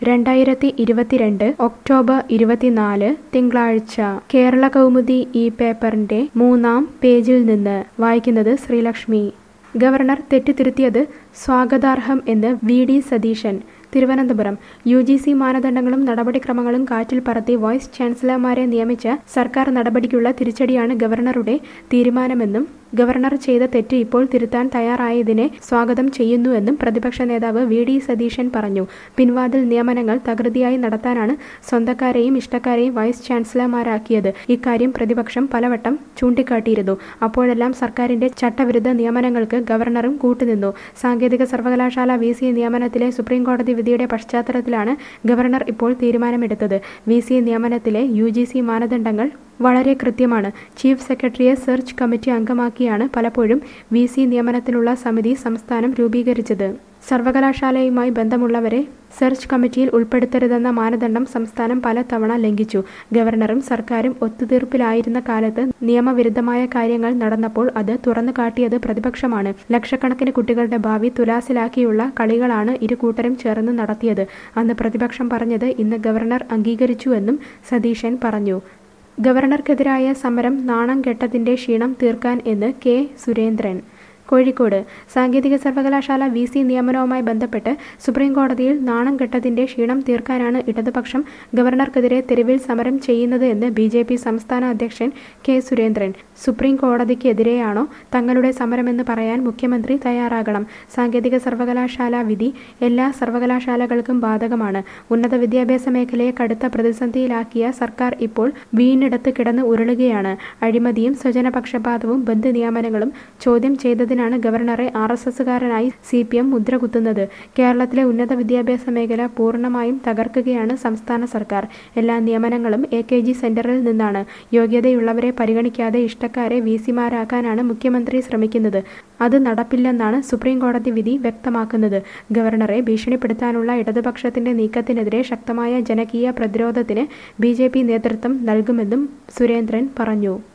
രണ്ടായിരത്തി ഇരുപത്തിരണ്ട് ഒക്ടോബർ ഇരുപത്തിനാല് തിങ്കളാഴ്ച കേരള കൗമുദി ഈ പേപ്പറിന്റെ മൂന്നാം പേജിൽ നിന്ന് വായിക്കുന്നത് ശ്രീലക്ഷ്മി ഗവർണർ തെറ്റുതിരുത്തിയത് സ്വാഗതാർഹം എന്ന് V D Satheesan Thiruvananthapuram U G C മാനദണ്ഡങ്ങളും നടപടിക്രമങ്ങളും കാറ്റിൽ പറത്തി വൈസ് ചാൻസലർമാരെ നിയമിച്ച സർക്കാർ നടപടിക്കുള്ള തിരിച്ചടിയാണ് ഗവർണറുടെ തീരുമാനമെന്നും ഗവർണർ ചെയ്ത തെറ്റ് ഇപ്പോൾ തിരുത്താൻ തയ്യാറായതിനെ സ്വാഗതം ചെയ്യുന്നുവെന്നും പ്രതിപക്ഷ നേതാവ് വി ഡി സതീശൻ പറഞ്ഞു പിൻവാതിൽ നിയമനങ്ങൾ തകൃതിയായി നടത്താനാണ് സ്വന്തക്കാരെയും ഇഷ്ടക്കാരെയും വൈസ് ചാൻസലർമാരാക്കിയത് ഇക്കാര്യം പ്രതിപക്ഷം പലവട്ടം ചൂണ്ടിക്കാട്ടിയിരുന്നു അപ്പോഴെല്ലാം സർക്കാരിന്റെ ചട്ടവിരുദ്ധ നിയമനങ്ങൾക്ക് ഗവർണറും കൂട്ടുനിന്നു സാങ്കേതിക സർവകലാശാല വി സി നിയമനത്തിലെ സുപ്രീം കോടതി വിധിയുടെ പശ്ചാത്തലത്തിലാണ് ഗവർണർ ഇപ്പോൾ തീരുമാനമെടുത്തത് വി സി നിയമനത്തിലെ യു ജി സി മാനദണ്ഡങ്ങൾ വളരെ കൃത്യമാണ് ചീഫ് സെക്രട്ടറിയെ സെർച്ച് കമ്മിറ്റി അംഗമാക്കിയാണ് പലപ്പോഴും വി സി നിയമനത്തിനുള്ള സമിതി സംസ്ഥാനം രൂപീകരിച്ചത് സർവകലാശാലയുമായി ബന്ധമുള്ളവരെ സെർച്ച് കമ്മിറ്റിയിൽ ഉൾപ്പെടുത്തരുതെന്ന മാനദണ്ഡം സംസ്ഥാനം പലതവണ ലംഘിച്ചു ഗവർണറും സർക്കാരും ഒത്തുതീർപ്പിലായിരുന്ന കാലത്ത് നിയമവിരുദ്ധമായ കാര്യങ്ങൾ നടന്നപ്പോൾ അത് തുറന്നു കാട്ടിയത് പ്രതിപക്ഷമാണ് ലക്ഷക്കണക്കിന് കുട്ടികളുടെ ഭാവി തുലാസിലാക്കിയുള്ള കളികളാണ് ഇരു കൂട്ടരും ചേർന്ന് നടത്തിയത് അന്ന് പ്രതിപക്ഷം പറഞ്ഞത് ഇന്ന് ഗവർണർ അംഗീകരിച്ചുവെന്നും സതീശൻ പറഞ്ഞു ഗവർണർക്കെതിരായ സമരം നാണം കെട്ടതിന്റെ ക്ഷീണം തീർക്കാൻ എന്ന് കെ സുരേന്ദ്രൻ കോഴിക്കോട് സാങ്കേതിക സർവകലാശാല വി സി നിയമനവുമായി ബന്ധപ്പെട്ട് സുപ്രീം കോടതിയിൽ നാണം കെട്ടതിന്റെ ക്ഷീണം തീർക്കാനാണ് ഇടതുപക്ഷം ഗവർണർക്കെതിരെ തെരുവിൽ സമരം ചെയ്യുന്നത് എന്ന് ബി ജെ പി സംസ്ഥാന അധ്യക്ഷൻ കെ സുരേന്ദ്രൻ സുപ്രീം കോടതിക്കെതിരെയാണോ തങ്ങളുടെ സമരമെന്ന് പറയാൻ മുഖ്യമന്ത്രി തയ്യാറാകണം സാങ്കേതിക സർവകലാശാല വിധി എല്ലാ സർവകലാശാലകൾക്കും ബാധകമാണ് ഉന്നത വിദ്യാഭ്യാസ മേഖലയെ കടുത്ത പ്രതിസന്ധിയിലാക്കിയ സർക്കാർ ഇപ്പോൾ വീണിടത്ത് കിടന്ന് ഉരുളുകയാണ് അഴിമതിയും സ്വജനപക്ഷപാതവും ബന്ധു നിയമനങ്ങളും ചോദ്യം ചെയ്തതിനാണ് ഗവർണറെ ആർ എസ് എസുകാരനായി സി പി എം മുദ്രകുത്തുന്നത് കേരളത്തിലെ ഉന്നത വിദ്യാഭ്യാസ മേഖല പൂർണ്ണമായും തകർക്കുകയാണ് സംസ്ഥാന സർക്കാർ എല്ലാ നിയമനങ്ങളും എ കെ ജി സെന്ററിൽ നിന്നാണ് യോഗ്യതയുള്ളവരെ പരിഗണിക്കാതെ ഇഷ്ടക്കാരെ വി സിമാരാക്കാനാണ് മുഖ്യമന്ത്രി ശ്രമിക്കുന്നത് അത് നടപ്പില്ലെന്നാണ് സുപ്രീം കോടതി വിധി വ്യക്തമാക്കുന്നത് ഗവർണറെ ഭീഷണിപ്പെടുത്താനുള്ള ഇടതുപക്ഷത്തിന്റെ നീക്കത്തിനെതിരെ ശക്തമായ ജനകീയ പ്രതിരോധത്തിന് ബി നേതൃത്വം നൽകുമെന്നും സുരേന്ദ്രൻ പറഞ്ഞു